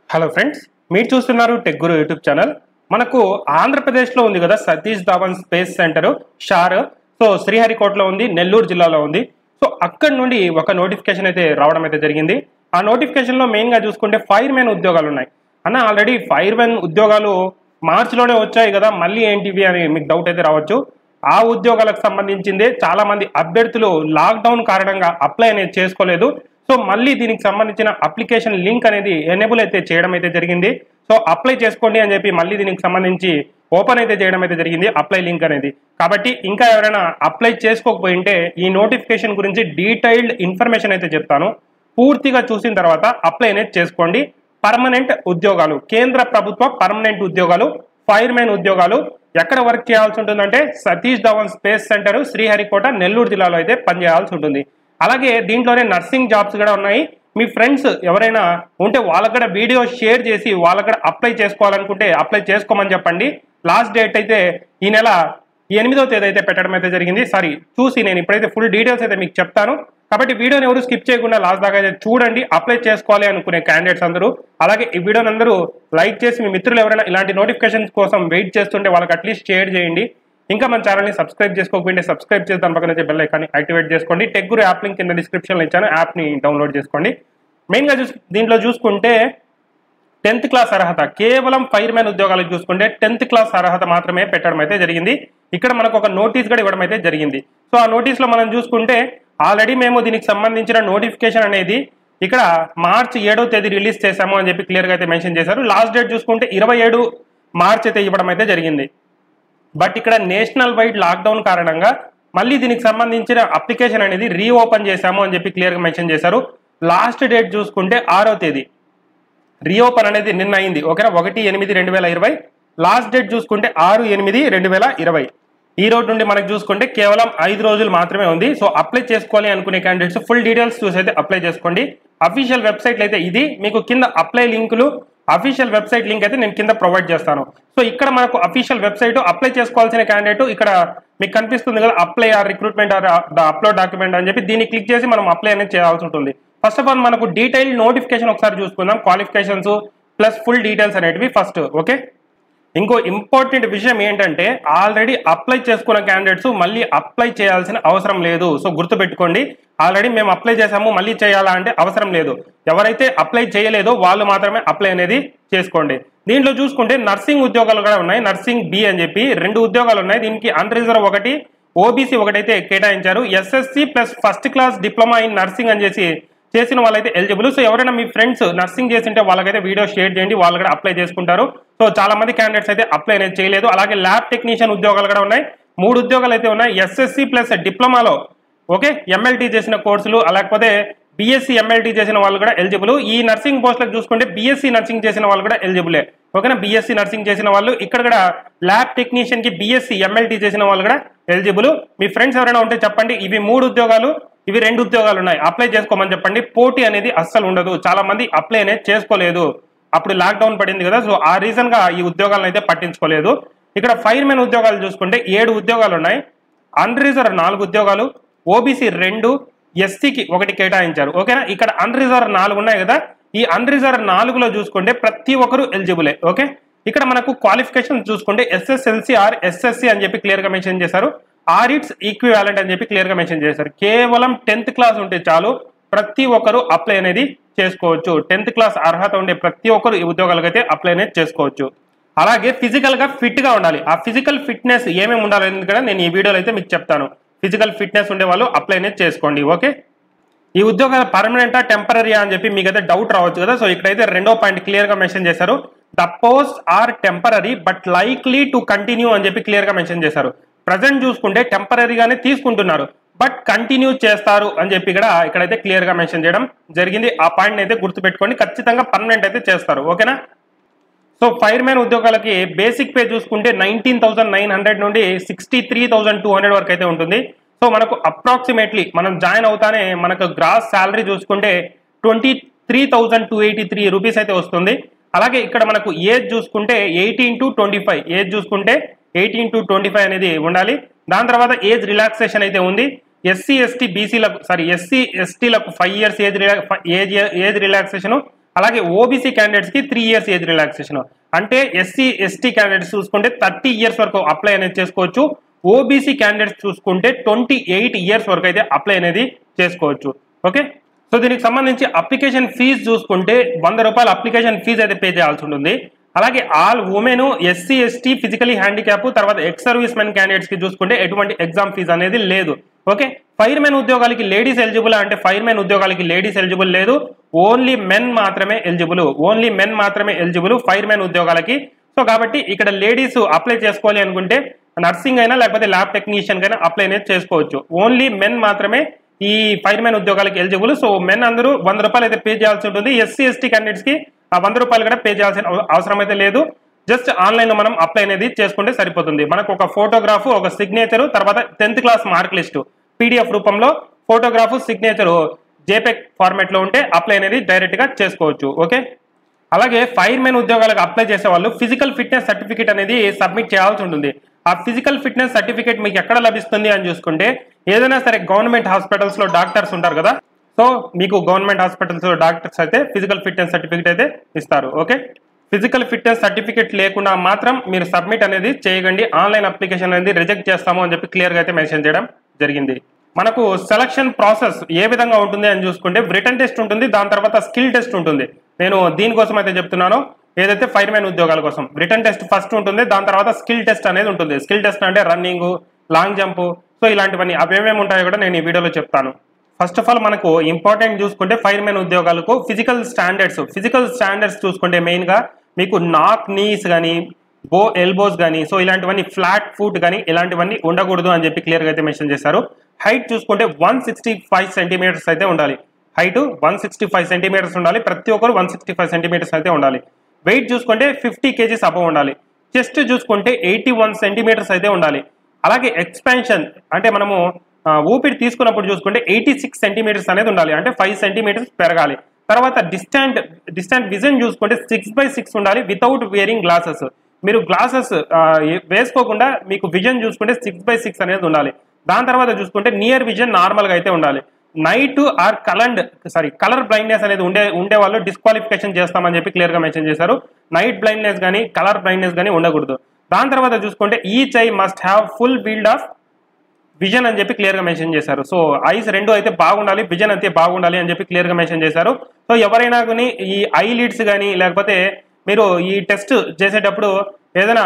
hello friends మీరు చూస్తున్నారు tech గురు YouTube channel మనకు ఆంధ్రప్రదేశ్లో ఉంది కదా Satish Dhawan space centre SHAR so శ్రీహరికోటలో ఉంది నెల్లూరు జిల్లాలో ఉంది సో అక్కడి నుండి ఒక నోటిఫికేషన్ అయితే రావడం అయితే జరిగింది ఆ నోటిఫికేషన్లో మెయిన్గా చూసుకుంటే ఫైర్ మ్యాన్ ఉద్యోగాలు ఉన్నాయి అన్న ఆల్రెడీ ఫైర్ మ్యాన్ ఉద్యోగాలు మార్చిలోనే వచ్చాయి కదా మళ్ళీ ఏంటివి అని మీకు డౌట్ అయితే రావచ్చు ఆ ఉద్యోగాలకు సంబంధించిందే చాలా మంది అభ్యర్థులు లాక్డౌన్ కారణంగా అప్లై అనేది చేసుకోలేదు సో మళ్ళీ దీనికి సంబంధించిన అప్లికేషన్ లింక్ అనేది ఎనేబుల్ అయితే చేయడం అయితే జరిగింది సో అప్లై చేసుకోండి అని చెప్పి మళ్ళీ దీనికి సంబంధించి ఓపెన్ అయితే చేయడం అయితే జరిగింది అప్లై లింక్ అనేది కాబట్టి ఇంకా ఎవరైనా అప్లై చేసుకోకపోయింటే ఈ నోటిఫికేషన్ గురించి డీటెయిల్డ్ ఇన్ఫర్మేషన్ అయితే చెప్తాను పూర్తిగా చూసిన తర్వాత అప్లై అనేది చేసుకోండి పర్మనెంట్ ఉద్యోగాలు కేంద్ర ప్రభుత్వ పర్మనెంట్ ఉద్యోగాలు ఫైర్ మ్యాన్ ఉద్యోగాలు ఎక్కడ వర్క్ చేయాల్సి ఉంటుందంటే సతీష్ ధవన్ స్పేస్ సెంటర్ శ్రీహరికోట నెల్లూరు జిల్లాలో అయితే పనిచేయాల్సి ఉంటుంది అలాగే దీంట్లోనే నర్సింగ్ జాబ్స్ కూడా ఉన్నాయి మీ ఫ్రెండ్స్ ఎవరైనా ఉంటే వాళ్ళకి కూడా వీడియో షేర్ చేసి వాళ్ళకి కూడా అప్లై చేసుకోవాలనుకుంటే అప్లై చేసుకోమని చెప్పండి లాస్ట్ డేట్ అయితే ఈ నెల ఎనిమిదో తేదీ అయితే పెట్టడం అయితే జరిగింది సారీ చూసి నేను ఇప్పుడైతే ఫుల్ డీటెయిల్స్ అయితే మీకు చెప్తాను కాబట్టి వీడియోని ఎవరు స్కిప్ చేయకుండా లాస్ట్ దాకా అయితే చూడండి అప్లై చేసుకోవాలి అనుకునే క్యాండిడేట్స్ అందరూ అలాగే ఈ వీడియోని అందరూ లైక్ చేసి మీ మిత్రులు ఎవరైనా ఇలాంటి నోటిఫికేషన్స్ కోసం వెయిట్ చేస్తుంటే వాళ్ళకి అట్లీస్ట్ షేర్ చేయండి ఇంకా మన ఛానల్ని సబ్స్క్రైబ్ చేసుకోకపోతే సబ్స్క్రైబ్ చేసి దాని పక్కన బెల్ ఐకాన్ని యాక్టివేట్ చేసుకోండి టెక్ గురు యాప్ లింక్ కింద డిస్క్రిప్షన్లో ఇచ్చాను యాప్ని డౌన్లోడ్ చేసుకోండి మెయిన్గా చూస్ దీంట్లో చూసుకుంటే టెన్త్ క్లాస్ అర్హత కేవలం ఫైర్ మ్యాన్ ఉద్యోగాలకు చూసుకుంటే టెన్త్ క్లాస్ అర్హత మాత్రమే పెట్టడం అయితే జరిగింది ఇక్కడ మనకు ఒక నోటీస్ కూడా ఇవ్వడం అయితే జరిగింది సో ఆ నోటీస్లో మనం చూసుకుంటే ఆల్రెడీ మేము దీనికి సంబంధించిన నోటిఫికేషన్ అనేది ఇక్కడ మార్చ్ ఏడో తేదీ రిలీజ్ చేశాము అని చెప్పి క్లియర్గా అయితే మెన్షన్ చేశారు లాస్ట్ డేట్ చూసుకుంటే ఇరవై ఏడు మార్చ్ అయితే ఇవ్వడం అయితే జరిగింది బట్ ఇక్కడ నేషనల్ వైడ్ లాక్డౌన్ కారణంగా మళ్ళీ దీనికి సంబంధించిన అప్లికేషన్ అనేది రీఓపెన్ చేశాము అని చెప్పి క్లియర్గా మెన్షన్ చేశారు లాస్ట్ డేట్ చూసుకుంటే ఆరో తేదీ రీఓపెన్ అనేది నిన్న అయింది ఓకేనా ఒకటి ఎనిమిది రెండు వేల ఇరవై లాస్ట్ డేట్ చూసుకుంటే ఆరు ఎనిమిది రెండు వేల ఇరవై ఈ రోజు నుండి మనకు చూసుకుంటే కేవలం ఐదు రోజులు మాత్రమే ఉంది సో అప్లై చేసుకోవాలి అనుకునే క్యాండిడేట్స్ ఫుల్ డీటెయిల్స్ చూసి అయితే అప్లై చేసుకోండి అఫీషియల్ వెబ్సైట్ అయితే ఇది మీకు కింద అప్లై లింకులు అఫీషియల్ వెబ్సైట్ లింక్ అయితే నేను కింద ప్రొవైడ్ చేస్తాను సో ఇక్కడ మనకు అఫీషియల్ వెబ్సైట్ అప్లై చేసుకోవాల్సిన క్యాండిడేట్ ఇక్కడ మీకు కనిపిస్తుంది కదా apply or recruitment or upload document అని చెప్పి దీన్ని క్లిక్ చేసి మనం అప్లై అనేది చేయాల్సి ఉంటుంది ఫస్ట్ ఆఫ్ ఆల్ మనకు డీటెయిల్ నోటిఫికేషన్ ఒకసారి చూసుకుందాం క్వాలిఫికేషన్స్ ప్లస్ ఫుల్ డీటెయిల్స్ అనేటివి ఫస్ట్ ఓకే ఇంకో ఇంపార్టెంట్ విషయం ఏంటంటే ఆల్రెడీ అప్లై చేసుకున్న క్యాండిడేట్స్ మళ్ళీ అప్లై చేయాల్సిన అవసరం లేదు సో గుర్తుపెట్టుకోండి ఆల్రెడీ మేము అప్లై చేసాము మళ్ళీ చేయాలా అంటే అవసరం లేదు ఎవరైతే అప్లై చేయలేదో వాళ్ళు మాత్రమే అప్లై అనేది చేసుకోండి దీంట్లో చూసుకుంటే నర్సింగ్ ఉద్యోగాలు కూడా ఉన్నాయి నర్సింగ్ బి అని చెప్పి రెండు ఉద్యోగాలు ఉన్నాయి దీనికి అన్రిజర్వ్ ఒకటి ఓబీసీ ఒకటైతే కేటాయించారు SSC plus first class diploma in nursing అని చేసి చేసిన వాళ్ళైతే ఎలిజిబుల్ సో ఎవరైనా మీ ఫ్రెండ్స్ నర్సింగ్ చేసింటే వాళ్ళకైతే వీడియో షేర్ చేయండి వాళ్ళు కూడా అప్లై చేసుకుంటారు సో చాలా మంది క్యాండిడేట్స్ అయితే అప్లై అనేది చేయలేదు అలాగే ల్యాబ్ టెక్నీషియన్ ఉద్యోగాలు కూడా ఉన్నాయి మూడు ఉద్యోగాలు అయితే ఉన్నాయి ఎస్ఎస్సి ప్లస్ డిప్లొమాలో ఓకే ఎంఎల్టీ చేసిన కోర్సులు లేకపోతే బీఎస్సీ ఎంఎల్టీ చేసిన వాళ్ళు కూడా ఎలిజిబుల్ ఈ నర్సింగ్ పోస్టులకు చూసుకుంటే బీఎస్సీ నర్సింగ్ చేసిన వాళ్ళు కూడా ఎలిజిబులే ఓకేనా బీఎస్సీ నర్సింగ్ చేసిన వాళ్ళు ఇక్కడ కూడా ల్యాబ్ టెక్నీషియన్ కి బీఎస్సీ ఎంఎల్టీ చేసిన వాళ్ళు కూడా ఎలిజిబుల్ మీ ఫ్రెండ్స్ ఎవరైనా ఉంటే చెప్పండి ఇవి మూడు ఉద్యోగాలు ఇవి రెండు ఉద్యోగాలు ఉన్నాయి అప్లై చేసుకోమని చెప్పండి పోటీ అనేది అస్సలు ఉండదు చాలా మంది అప్లై అనేది చేసుకోలేదు అప్పుడు లాక్డౌన్ పడింది కదా సో ఆ రీజన్ గా ఈ ఉద్యోగాలను అయితే పట్టించుకోలేదు ఇక్కడ ఫైర్ మెన్ ఉద్యోగాలు చూసుకుంటే ఏడు ఉద్యోగాలు ఉన్నాయి అన్రిజర్వ్ నాలుగు ఉద్యోగాలు ఓబీసీ రెండు ఎస్సీకి ఒకటి కేటాయించారు ఓకేనా ఇక్కడ అన్రిజర్వ్ నాలుగు ఉన్నాయి కదా ఈ అన్రిజర్వ్ నాలుగులో చూసుకుంటే ప్రతి ఒక్కరు ఎలిజిబులే ఓకే ఇక్కడ మనకు క్వాలిఫికేషన్ చూసుకుంటే ఎస్ఎస్ఎల్సి ఆర్ ఎస్ఎస్సి అని చెప్పి క్లియర్ గా మెన్షన్ చేశారు ఆర్ ఇట్స్ ఈక్వివాలెంట్ అని చెప్పి క్లియర్ గా మెన్షన్ చేశారు కేవలం టెన్త్ క్లాస్ ఉంటే చాలు ప్రతి ఒక్కరు అప్లై అనేది చేసుకోవచ్చు టెన్త్ క్లాస్ అర్హత ఉండే ప్రతి ఒక్కరు ఈ ఉద్యోగాలకు అయితే అప్లై అనేది చేసుకోవచ్చు అలాగే ఫిజికల్ గా ఫిట్ గా ఉండాలి ఆ ఫిజికల్ ఫిట్నెస్ ఏమేమి ఉండాలి అనేది కూడా నేను ఈ వీడియోలో అయితే మీకు చెప్తాను ఫిజికల్ ఫిట్నెస్ ఉండే వాళ్ళు అప్లై అనేది చేసుకోండి ఓకే ఈ ఉద్యోగాలు పర్మనెంటా టెంపరీ అని చెప్పి మీకు అయితే డౌట్ రావచ్చు కదా సో ఇక్కడైతే రెండో పాయింట్ క్లియర్ గా మెన్షన్ చేశారు the post are temporary but likely to continue అని చెప్పి క్లియర్ గా మెన్షన్ చేశారు ప్రజెంట్ చూసుకుంటే టెంపరీగానే తీసుకుంటున్నారు బట్ కంటిన్యూ చేస్తారు అని చెప్పి ఇక్కడ ఇక్కడైతే క్లియర్ గా మెన్షన్ చేయడం జరిగింది ఆ పాయింట్ అయితే గుర్తుపెట్టుకోండి ఖచ్చితంగా పర్మనెంట్ అయితే చేస్తారు ఓకేనా సో ఫైర్ మ్యాన్ ఉద్యోగాలకి బేసిక్ పే చూసుకుంటే నైన్టీన్ థౌసండ్ నైన్ హండ్రెడ్ నుండి sixty three thousand two hundred వరకు అయితే ఉంటుంది సో మనకు అప్రాక్సిమేట్లీ మనం జాయిన్ అవుతానే మనకు గ్రాస్ శాలరీ చూసుకుంటే twenty three thousand two eighty three rupees అయితే వస్తుంది అలాగే ఇక్కడ మనకు ఏజ్ చూసుకుంటే eighteen to twenty five age చూసుకుంటే ఎయిటీన్ టు ట్వంటీ ఫైవ్ అనేది ఉండాలి దాని తర్వాత ఏజ్ రిలాక్సేషన్ అయితే ఉంది ఎస్సీ ఎస్టీ బీసీలకు సారీ ఎస్సీ ఎస్టీలకు five years age rela age age relaxation అలాగే ఓబీసీ క్యాండిడేట్స్ కి త్రీ ఇయర్స్ ఏజ్ రిలాక్సేషన్ అంటే ఎస్సీ ఎస్టీ క్యాండిడేట్స్ చూసుకుంటే థర్టీ ఇయర్స్ వరకు అప్లై అనేది చేసుకోవచ్చు ఓబీసీ క్యాండిడేట్స్ చూసుకుంటే ట్వంటీ ఎయిట్ ఇయర్స్ వరకు అయితే అప్లై అనేది చేసుకోవచ్చు ఓకే సో దీనికి సంబంధించి అప్లికేషన్ ఫీజు చూసుకుంటే వంద రూపాయల అప్లికేషన్ ఫీజు అయితే పే చేయాల్సి ఉంటుంది అలాగే all women SC ST physically handicap తర్వాత ఎక్స్ సర్వీస్ మెన్ క్యాండిడేట్స్ కి చూసుకుంటే ఎటువంటి ఎగ్జామ్ ఫీజు అనేది లేదు ఓకే ఫైర్ మెన్ ఉద్యోగాలకి లేడీస్ ఎలిజిబుల్ అంటే ఫైర్ మెన్ ఉద్యోగాలకి లేడీస్ ఎలిజిబుల్ లేదు ఓన్లీ మెన్ మాత్రమే ఎలిజిబుల్ ఓన్లీ మెన్ మాత్రమే ఎలిజిబుల్ ఫైర్ మెన్ ఉద్యోగాలకి సో కాబట్టి ఇక్కడ లేడీస్ అప్లై చేసుకోవాలి అనుకుంటే నర్సింగ్ అయినా లేకపోతే ల్యాబ్ టెక్నీషియన్ అయినా అప్లై అనేది చేసుకోవచ్చు ఓన్లీ మెన్ మాత్రమే ఈ ఫైర్ మెన్ ఉద్యోగాలకి ఎలిజిబుల్ సో మెన్ అందరూ వంద రూపాయలు అయితే పే చేయాల్సి ఉంటుంది ఎస్సీ ఎస్టీ క్యాండిడేట్స్ కి ఆ వంద రూపాయలు కూడా పే చేయాల్సిన అవ- అవసరం అయితే లేదు జస్ట్ ఆన్లైన్ లో మనం అప్లై అనేది చేసుకుంటే సరిపోతుంది మనకు ఒక ఫోటోగ్రాఫ్ ఒక సిగ్నేచర్ తర్వాత tenth class mark list PDF రూపంలో ఫోటోగ్రాఫ్ సిగ్నేచర్ జేపెక్ ఫార్మాట్ లో ఉంటే అప్లై అనేది డైరెక్ట్ గా చేసుకోవచ్చు ఓకే అలాగే ఫైర్ మెన్ ఉద్యోగాలకు అప్లై చేసే వాళ్ళు ఫిజికల్ ఫిట్నెస్ సర్టిఫికేట్ అనేది సబ్మిట్ చేయాల్సి ఉంటుంది ఆ ఫిజికల్ ఫిట్నెస్ సర్టిఫికేట్ మీకు ఎక్కడ లభిస్తుంది అని చూసుకుంటే ఏదైనా సరే గవర్నమెంట్ హాస్పిటల్స్ లో డాక్టర్స్ ఉంటారు కదా సో మీకు గవర్నమెంట్ హాస్పిటల్స్ లో డాక్టర్స్ అయితే ఫిజికల్ ఫిట్నెస్ సర్టిఫికేట్ అయితే ఇస్తారు ఓకే ఫిజికల్ ఫిట్నెస్ సర్టిఫికేట్ లేకుండా మాత్రం మీరు సబ్మిట్ అనేది చేయకండి ఆన్లైన్ అప్లికేషన్ అనేది రిజెక్ట్ చేస్తాము అని చెప్పి క్లియర్ గా అయితే మెన్షన్ చేయడం జరిగింది మనకు సెలక్షన్ ప్రాసెస్ ఏ విధంగా ఉంటుంది అని చూసుకుంటే రిటర్న్ టెస్ట్ ఉంటుంది దాని తర్వాత స్కిల్ టెస్ట్ ఉంటుంది నేను దీనికోసం అయితే చెప్తున్నాను ఏదైతే ఫైర్ మ్యాన్ ఉద్యోగాల కోసం రిటర్న్ టెస్ట్ ఫస్ట్ ఉంటుంది దాని తర్వాత స్కిల్ టెస్ట్ అనేది ఉంటుంది స్కిల్ టెస్ట్ అంటే రన్నింగ్ లాంగ్ జంప్ సో ఇలాంటివన్నీ అవి ఏమేమి ఉంటాయో కూడా నేను ఈ వీడియోలో చెప్తాను ఫస్ట్ ఆఫ్ ఆల్ మనకు ఇంపార్టెంట్ చూసుకుంటే ఫైర్ మ్యాన్ ఉద్యోగాలకు ఫిజికల్ స్టాండర్డ్స్ ఫిజికల్ స్టాండర్డ్స్ చూసుకుంటే మెయిన్ గా మీకు నాక్ నీస్ కానీ బో ఎల్బోస్ కానీ సో ఇలాంటివన్నీ ఫ్లాట్ ఫుట్ కానీ ఇలాంటివన్నీ ఉండకూడదు అని చెప్పి క్లియర్ గా అయితే మెన్షన్ చేశారు హైట్ చూసుకుంటే వన్ సిక్స్టీ ఫైవ్ సెంటీమీటర్స్ అయితే ఉండాలి height one sixty five centimetres ఉండాలి ప్రతి ఒక్కరు వన్ సిక్స్టీ ఫైవ్ సెంటీమీటర్స్ అయితే ఉండాలి వెయిట్ చూసుకుంటే ఫిఫ్టీ కేజీస్ అబవ్ ఉండాలి చెస్ట్ చూసుకుంటే ఎయిటీ వన్ సెంటీమీటర్స్ అయితే ఉండాలి అలాగే ఎక్స్పాన్షన్ అంటే మనము ఆ, ఊపిరి తీసుకున్నప్పుడు చూసుకుంటే ఎయిటీ సిక్స్ సెంటీమీటర్స్ అనేది ఉండాలి అంటే ఫైవ్ సెంటీమీటర్స్ పెరగాలి తర్వాత డిస్టాంట్ డిస్టాంట్ విజన్ చూసుకుంటే సిక్స్ బై సిక్స్ ఉండాలి వితౌట్ వేరింగ్ గ్లాసెస్ మీరు గ్లాసెస్ వేసుకోకుండా మీకు విజన్ చూసుకుంటే సిక్స్ బై సిక్స్ అనేది ఉండాలి దాని తర్వాత చూసుకుంటే నియర్ విజన్ నార్మల్ గా అయితే ఉండాలి night or coloured sorry colour blindness అనేది ఉండే ఉండే వాళ్ళు డిస్క్వాలిఫికేషన్ చేస్తామని చెప్పి క్లియర్ గా మెన్షన్ చేశారు నైట్ బ్లైండ్నెస్ కానీ కలర్ బ్లైండ్నెస్ కానీ ఉండకూడదు దాని తర్వాత చూసుకుంటే each eye must have full field of vision అని చెప్పి క్లియర్ గా మెన్షన్ చేశారు సో ఐస్ రెండు అయితే బాగుండాలి విజన్ అయితే బాగుండాలి అని చెప్పి క్లియర్ గా మెన్షన్ చేశారు సో ఎవరైనా కానీ ఈ ఐ లీడ్స్ కానీ లేకపోతే మీరు ఈ టెస్ట్ చేసేటప్పుడు ఏదైనా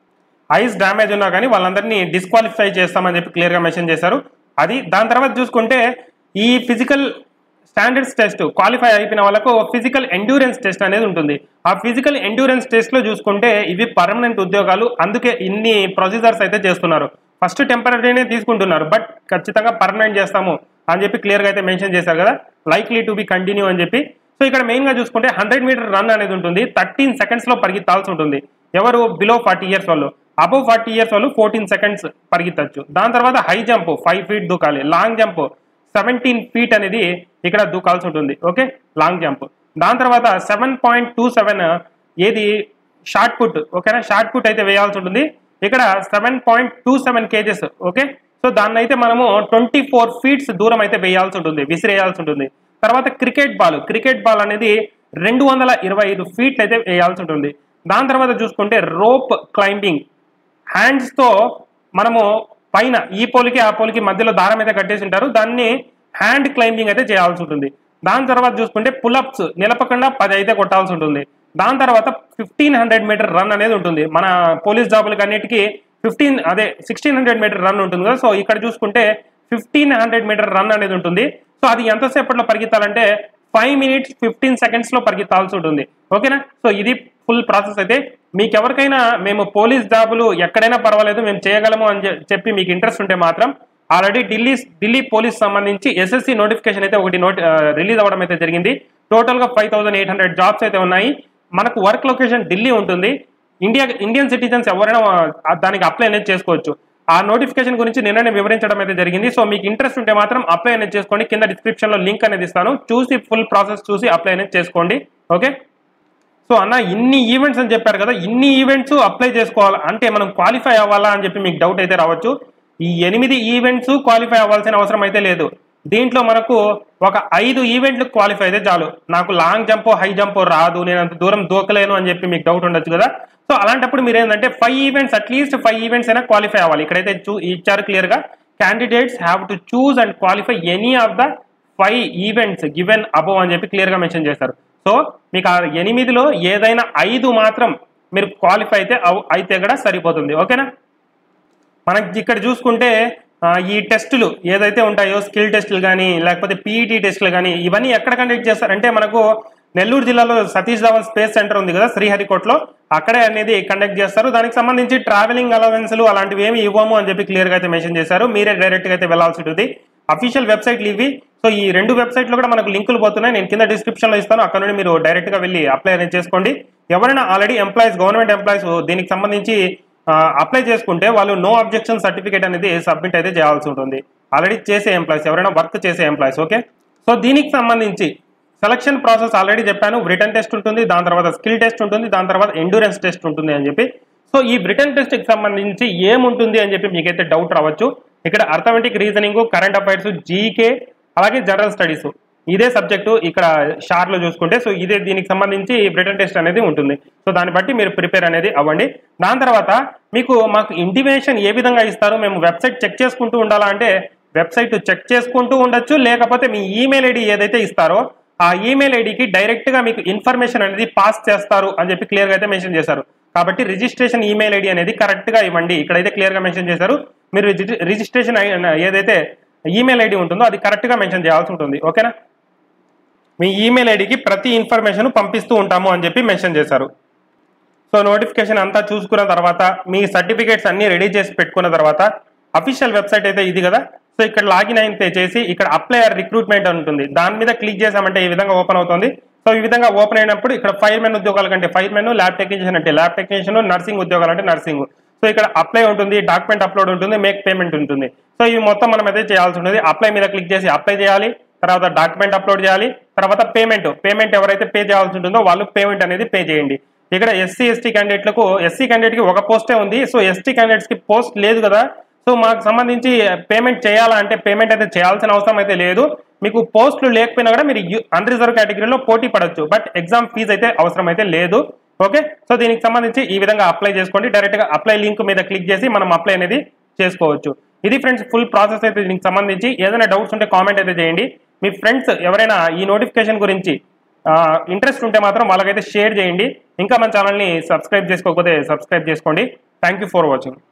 ఐస్ డ్యామేజ్ ఉన్నా కానీ వాళ్ళందరినీ డిస్క్వాలిఫై చేస్తామని చెప్పి క్లియర్ గా మెన్షన్ చేశారు అది దాని తర్వాత చూసుకుంటే ఈ ఫిజికల్ స్టాండర్డ్స్ టెస్ట్ క్వాలిఫై అయిపోయిన వాళ్ళకు ఫిజికల్ ఎండ్యూరెన్స్ టెస్ట్ అనేది ఉంటుంది ఆ ఫిజికల్ ఎండ్యూరెన్స్ టెస్ట్ లో చూసుకుంటే ఇవి పర్మనెంట్ ఉద్యోగాలు అందుకే ఇన్ని ప్రొసీజర్స్ అయితే చేస్తున్నారు ఫస్ట్ టెంపరీనే తీసుకుంటున్నారు బట్ ఖచ్చితంగా పర్మనెంట్ చేస్తాము అని చెప్పి క్లియర్ గా అయితే మెన్షన్ చేశారు కదా లైక్లీ టు బి కంటిన్యూ అని చెప్పి సో ఇక్కడ మెయిన్ గా చూసుకుంటే హండ్రెడ్ మీటర్ రన్ అనేది ఉంటుంది థర్టీన్ సెకండ్స్ లో పరిగెత్తాల్సి ఉంటుంది ఎవరు బిలో ఫార్టీ ఇయర్స్ వాళ్ళు అబౌవ్ ఫార్టీ ఇయర్స్ వాళ్ళు ఫోర్టీన్ సెకండ్స్ పరిగెత్తచ్చు దాని తర్వాత హై జంప్ ఫైవ్ ఫీట్ దూకాలి లాంగ్ జంప్ సెవెంటీన్ ఫీట్ అనేది ఇక్కడ దూకాల్సి ఉంటుంది ఓకే లాంగ్ జంప్ దాని తర్వాత సెవెన్ పాయింట్ టూ సెవెన్ ఏది షార్ట్ పుట్ ఓకేనా షార్ట్ పుట్ అయితే వేయాల్సి ఉంటుంది ఇక్కడ seven point two seven kgs okay so దాన్ని అయితే మనము ట్వంటీ ఫోర్ ఫీట్స్ దూరం అయితే వేయాల్సి ఉంటుంది విసిరేయాల్సి ఉంటుంది తర్వాత క్రికెట్ బాల్ క్రికెట్ బాల్ అనేది రెండు వందల ఇరవై ఐదు ఫీట్లు అయితే వేయాల్సి ఉంటుంది దాని తర్వాత చూసుకుంటే రోప్ క్లైంబింగ్ హ్యాండ్స్ తో మనము పైన ఈ పోలికి ఆ పోలికి మధ్యలో దారం అయితే కట్టేసి ఉంటారు దాన్ని హ్యాండ్ క్లైంబింగ్ అయితే చేయాల్సి ఉంటుంది దాని తర్వాత చూసుకుంటే పులప్స్ నిలపకుండా పది అయితే కొట్టాల్సి ఉంటుంది దాని తర్వాత ఫిఫ్టీన్ హండ్రెడ్ మీటర్ రన్ అనేది ఉంటుంది మన పోలీస్ జాబులకి అన్నిటికీ ఫిఫ్టీన్ అదే సిక్స్టీన్ హండ్రెడ్ మీటర్ రన్ ఉంటుంది కదా సో ఇక్కడ చూసుకుంటే ఫిఫ్టీన్ హండ్రెడ్ మీటర్ రన్ అనేది ఉంటుంది సో అది ఎంతసేపట్లో పరిగెత్తాలంటే ఫైవ్ మినిట్స్ ఫిఫ్టీన్ సెకండ్స్ లో పరిగెత్తాల్సి ఉంటుంది ఓకేనా సో ఇది ఫుల్ ప్రాసెస్ అయితే మీకు ఎవరికైనా మేము పోలీస్ జాబులు ఎక్కడైనా పర్వాలేదు మేము చేయగలము అని చె- చెప్పి మీకు ఇంట్రెస్ట్ ఉంటే మాత్రం ఆల్రెడీ ఢిల్లీ ఢిల్లీ పోలీస్ సంబంధించి ఎస్ఎస్సి నోటిఫికేషన్ అయితే ఒకటి నోటి రిలీజ్ అవ్వడం అయితే జరిగింది టోటల్ గా five thousand eight hundred jobs అయితే ఉన్నాయి మనకు వర్క్ లొకేషన్ ఢిల్లీ ఉంటుంది ఇండియా ఇండియన్ సిటిజన్స్ ఎవరైనా ఆ, దానికి అప్లై అనేది చేసుకోవచ్చు ఆ నోటిఫికేషన్ గురించి నిన్ననే వివరించడం అయితే జరిగింది సో మీకు ఇంట్రెస్ట్ ఉంటే మాత్రం అప్లై అనేది చేసుకోండి కింద డిస్క్రిప్షన్ లో లింక్ అనేది ఇస్తాను చూసి ఫుల్ ప్రాసెస్ చూసి అప్లై అనేది చేసుకోండి ఓకే సో అన్న ఇన్ని ఈవెంట్స్ అని చెప్పారు కదా ఇన్ని ఈవెంట్స్ అప్లై చేసుకోవాలి అంటే మనం క్వాలిఫై అవ్వాలా అని చెప్పి మీకు డౌట్ అయితే రావచ్చు ఈ ఎనిమిది ఈవెంట్స్ క్వాలిఫై అవ్వాల్సిన అవసరం అయితే లేదు దీంట్లో మనకు ఒక ఐదు ఈవెంట్లు క్వాలిఫై అయితే చాలు నాకు లాంగ్ జంప్ హై జంప్ రాదు నేను అంత దూరం దూకలేను అని చెప్పి మీకు డౌట్ ఉండొచ్చు కదా సో అలాంటప్పుడు మీరు ఏంటంటే five events at least five events అయినా క్వాలిఫై అవ్వాలి ఇక్కడైతే చూ ఇచ్చారు క్లియర్ గా candidates have to choose and qualify any of the five events given above అని చెప్పి క్లియర్ గా మెన్షన్ చేస్తారు సో మీకు ఆ ఎనిమిదిలో ఏదైనా ఐదు మాత్రం మీరు క్వాలిఫై అయితే అవ్- అయితే కూడా సరిపోతుంది ఓకేనా మనకి ఇక్కడ చూసుకుంటే ఆ, ఈ టెస్టులు ఏదైతే ఉంటాయో స్కిల్ టెస్టులు కానీ లేకపోతే పీఈటీ టెస్టులు కానీ ఇవన్నీ ఎక్కడ కండక్ట్ చేస్తారంటే మనకు నెల్లూరు జిల్లాలో సతీష్ ధావన్ స్పేస్ సెంటర్ ఉంది కదా శ్రీహరికోటలో అక్కడే అనేది కండక్ట్ చేస్తారు దానికి సంబంధించి ట్రావెలింగ్ అలవెన్స్లు అలాంటివి ఏమి ఇవ్వము అని చెప్పి క్లియర్ గా అయితే మెన్షన్ చేశారు మీరే డైరెక్ట్ గా అయితే వెళ్లాల్సి ఉంటుంది అఫీషియల్ వెబ్సైట్లు ఇవి సో ఈ రెండు వెబ్సైట్లు కూడా మనకు లింకులు పోతున్నాయి నేను కింద డిస్క్రిప్షన్ లో ఇస్తాను అక్కడ నుండి మీరు డైరెక్ట్ గా వెళ్ళి అప్లై అనేది చేసుకోండి ఎవరైనా ఆల్రెడీ ఎంప్లాయీస్ గవర్నమెంట్ ఎంప్లాయీస్ దీనికి సంబంధించి అప్లై చేసుకుంటే వాళ్ళు నో అబ్జెక్షన్ సర్టిఫికేట్ అనేది సబ్మిట్ అయితే చేయాల్సి ఉంటుంది ఆల్రెడీ చేసే ఎంప్లాయీస్ ఎవరైనా వర్క్ చేసే ఎంప్లాయీస్ ఓకే సో దీనికి సంబంధించి సెలక్షన్ ప్రాసెస్ ఆల్రెడీ చెప్పాను రిటర్న్ టెస్ట్ ఉంటుంది దాని తర్వాత స్కిల్ టెస్ట్ ఉంటుంది దాని తర్వాత ఎండూరెన్స్ టెస్ట్ ఉంటుంది అని చెప్పి సో ఈ రిటర్న్ టెస్ట్ కి సంబంధించి ఏముంటుంది అని చెప్పి మీకైతే డౌట్ రావచ్చు ఇక్కడ arithmetic reasoning current affairs GK అలాగే జనరల్ స్టడీస్ ఇదే సబ్జెక్టు ఇక్కడ షార్ లో చూసుకుంటే సో ఇదే దీనికి సంబంధించి రిటర్న్ టెస్ట్ అనేది ఉంటుంది సో దాన్ని బట్టి మీరు ప్రిపేర్ అనేది అవ్వండి దాని తర్వాత మీకు మాకు ఇంటిమేషన్ ఏ విధంగా ఇస్తారు మేము వెబ్సైట్ చెక్ చేసుకుంటూ ఉండాలా అంటే వెబ్సైట్ చెక్ చేసుకుంటూ ఉండొచ్చు లేకపోతే మీ ఈమెయిల్ ఐడి ఏదైతే ఇస్తారో ఆ ఈమెయిల్ ఐడికి డైరెక్ట్ గా మీకు ఇన్ఫర్మేషన్ అనేది పాస్ చేస్తారు అని చెప్పి క్లియర్ గా అయితే మెన్షన్ చేశారు కాబట్టి రిజిస్ట్రేషన్ ఈమెయిల్ ఐడి అనేది కరెక్ట్ గా ఇవ్వండి ఇక్కడైతే క్లియర్ గా మెన్షన్ చేశారు మీరు రిజి- రిజిస్ట్రేషన్ ఐ- ఏదైతే ఈమెయిల్ ఐడి ఉంటుందో అది కరెక్ట్ గా మెన్షన్ చేయాల్సి ఉంటుంది ఓకేనా మీ ఈమెయిల్ ఐడికి ప్రతి ఇన్ఫర్మేషన్ పంపిస్తూ ఉంటాము అని చెప్పి మెన్షన్ చేశారు సో నోటిఫికేషన్ అంతా చూసుకున్న తర్వాత మీ సర్టిఫికేట్స్ అన్ని రెడీ చేసి పెట్టుకున్న తర్వాత అఫీషియల్ వెబ్సైట్ అయితే ఇది కదా సో ఇక్కడ లాగిన్ అయితే చేసి ఇక్కడ అప్లై రిక్రూట్మెంట్ అని ఉంటుంది దాని మీద క్లిక్ చేసామంటే ఈ విధంగా ఓపెన్ అవుతుంది సో ఈ విధంగా ఓపెన్ అయినప్పుడు ఇక్కడ ఫైర్ మెన్ ఉద్యోగాల కంటే ఫైర్ మెన్ ల్యాబ్ టెక్నీషియన్ అంటే ల్యాబ్ టెక్నీషియన్ నర్సింగ్ ఉద్యోగాలు అంటే నర్సింగ్ సో ఇక్కడ అప్లై ఉంటుంది డాక్యుమెంట్ అప్లోడ్ ఉంటుంది మేక్ పేమెంట్ ఉంటుంది సో ఇవి మొత్తం మనం అయితే చేయాల్సి ఉంటుంది అప్లై మీద క్లిక్ చేసి అప్లై చేయాలి తర్వాత డాక్యుమెంట్ అప్లోడ్ చేయాలి తర్వాత పేమెంట్ పేమెంట్ ఎవరైతే పే చేయాల్సి ఉంటుందో వాళ్ళు పేమెంట్ అనేది పే చేయండి ఇక్కడ ఎస్సీ ఎస్టీ క్యాండిడేట్లకు ఎస్సీ క్యాండిడేట్ కి ఒక పోస్టే ఉంది సో ఎస్టీ క్యాండిడేట్స్ కి పోస్ట్ లేదు కదా సో మాకు సంబంధించి పేమెంట్ చేయాలా అంటే పేమెంట్ అయితే చేయాల్సిన అవసరం అయితే లేదు మీకు పోస్టులు లేకపోయినా కూడా మీరు అన్రిజర్వ్ కేటగిరీలో పోటీ పడొచ్చు బట్ ఎగ్జామ్ ఫీజు అయితే అవసరం అయితే లేదు ఓకే సో దీనికి సంబంధించి ఈ విధంగా అప్లై చేసుకోండి డైరెక్ట్ గా అప్లై లింక్ మీద క్లిక్ చేసి మనం అప్లై అనేది చేసుకోవచ్చు ఇది ఫ్రెండ్స్ ఫుల్ ప్రాసెస్ అయితే దీనికి సంబంధించి ఏదైనా డౌట్స్ ఉంటే కామెంట్ అయితే చేయండి మీ ఫ్రెండ్స్ ఎవరైనా ఈ నోటిఫికేషన్ గురించి ఇంట్రెస్ట్ ఉంటే మాత్రం వాళ్ళకైతే షేర్ చేయండి ఇంకా మన ఛానల్ని సబ్స్క్రైబ్ చేసుకోకపోతే సబ్స్క్రైబ్ చేసుకోండి థ్యాంక్ యూ ఫర్ వాచింగ్